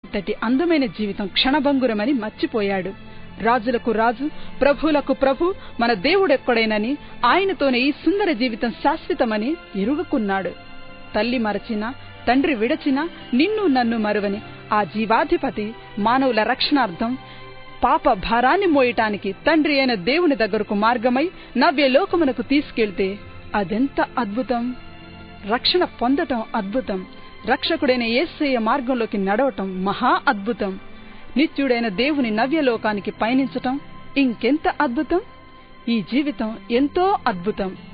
ఇంతటి అందమైన జీవితం క్షణభంగురమని మర్చిపోయాడు రాజులకు రాజు ప్రభువులకు ప్రభు మన దేవుడెక్కడేనని ఆయనతోనే ఈ సుందర జీవితం శాశ్వతమని ఎరుగుకున్నాడు తల్లి మరచిన తండ్రి విడచిన నిన్ను నన్ను మరువని ఆ జీవాధిపతి మానవుల రక్షణార్థం పాప భారాన్ని మోయటానికి తండ్రి అయిన దేవుని దగ్గరకు మార్గమై నవ్య లోకమునకు తీసుకెళ్తే అదెంత అద్భుతం రక్షణ పొందటం అద్భుతం రక్షకుడైన యేసయ్య మార్గంలోకి నడవటం మహా అద్భుతం నిత్యుడైన దేవుని నవ్యలోకానికి పయనించటం ఇంకెంత అద్భుతం ఈ జీవితం ఎంతో అద్భుతం